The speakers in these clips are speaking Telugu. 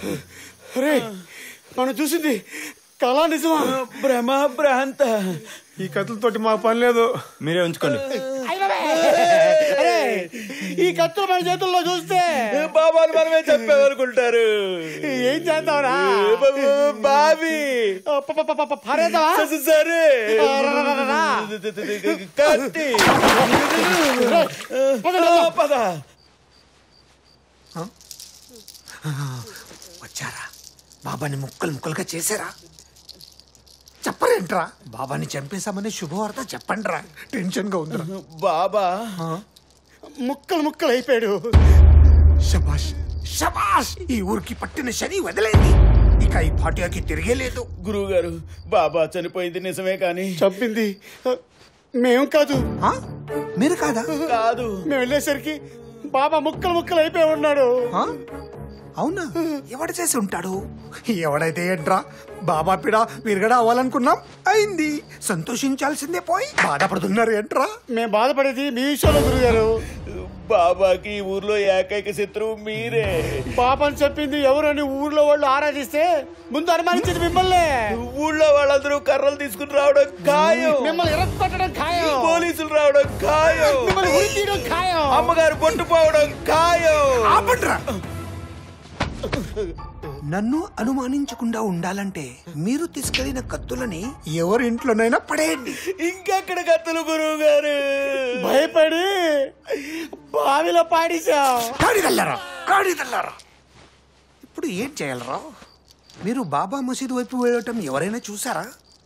రే మనం చూసింది కళా నిజమా భ్రమ భ్రాంత ఈ కత్తులతోటి మాకు పని లేదు మీరే ఉంచుకోండి అరే ఈ కత్తులు మన చేతుల్లో చూస్తే బాబాని మనమే చెప్పేవనుకుంటారు ఏం చేద్దాంరా బాబీ పరేద్దామా సరే రా, రా, రా, రా. కత్తి పద వచ్చారా బాబాని ముక్కలు ముక్కలుగా చేశారా చెప్పరేంట్రా బాబాని చంపేశామని శుభవార్త చెప్పండిరా టెన్షన్ గా ఉందిరా బాబా ముక్కలు ముక్కలు అయిపోయాడు శబాష్ శబాష్ ఈ ఊరికి పట్టిన శని వదిలేంది ఇక ఈ పాటియాకి తిరిగే లేదు గురువు గారు బాబా చనిపోయింది నిజమే కానీ చంపింది మేం కాదు ఆ? మీరు కాదా కాదు మేము వెళ్ళేసరికి బాబా ముక్కలు ముక్కలు అయిపోయి ఉన్నాడు ఆ? అవునా ఎవడు చేసి ఉంటాడు ఎవడైతే ఏంట్రా బాబా పిడ విరగడ అవ్వాలనుకున్నాం అయింది సంతోషించాల్సిందే పోయి బాధపడుతున్నారు ఏంట్రా మేము బాధపడేది మీ విషయంలో గురుగారు బాబాకి ఈ ఊర్లో ఏకైక శత్రువు మీరే బాబాని చెప్పింది ఎవరు అని ఊర్లో వాళ్ళు ఆరాధిస్తే ముందు అనుమానించింది మిమ్మల్ని ఊళ్ళో వాళ్ళందరూ కర్రలు తీసుకుని రావడం ఖాయం మిమ్మల్ని ఇరగొట్టడం ఖాయం పోలీసులు రావడం ఖాయం మిమ్మల్ని ఉరి తీయడం ఖాయం అమ్మగారు పొట్టుపోవడం ఖాయం ఆపండ్రా నన్ను అనుమానించకుండా ఉండాలంటే మీరు తీసుకెళ్లిన కత్తులని ఎవరి ఇంట్లోనైనా పడేయండి ఇంకెక్కడ కత్తులు గురువు గారు భయపడి బావిలో పాడేశాం కాడిదల్లారా కాడిదల్లారా ఇప్పుడు ఏం చేయాలరా మీరు బాబా మసీదు వైపు వెళ్ళటం ఎవరైనా చూసారా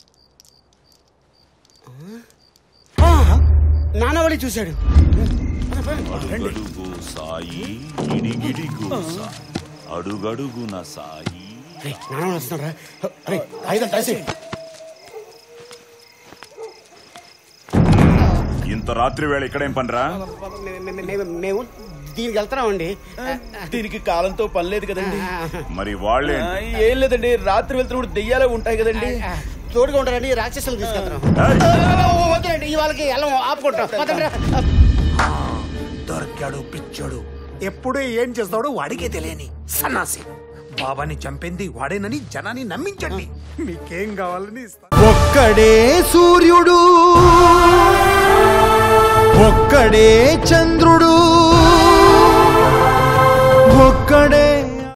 నానవళి చూశాడు అడుగడుగు సాయి గిడిగిడి గోస అడుగడుగున సాయి నానవళి వస్తున్నారా అరే ఐదు రాసి ఇంత రాత్రి వేళ ఇక్కడేం పనిరా మేము దీనికి వెళ్తున్నామండి దీనికి కాలంతో పని లేదు కదండి మరి వాళ్ళే ఆ, ఏం లేదండి రాత్రి వెళ్తున్నప్పుడు దెయ్యాలే ఉంటాయి కదండి తోడుగా ఉంటారని రాక్షసులు తీసుకెళ్తున్నాం వద్దండి ఇవాళకి ఎలా ఆపుకుంటాం పదండి రా. దొరికాడు పిచ్చోడు ఎప్పుడు ఏం చేస్తాడో వాడికే తెలియని సన్నాసి బాబాని చంపింది వాడేనని జనాన్ని నమ్మించండి మీకేం కావాలని ఇస్తా ఒక్కడే సూర్యుడు ఒక్కడే చంద్రుడు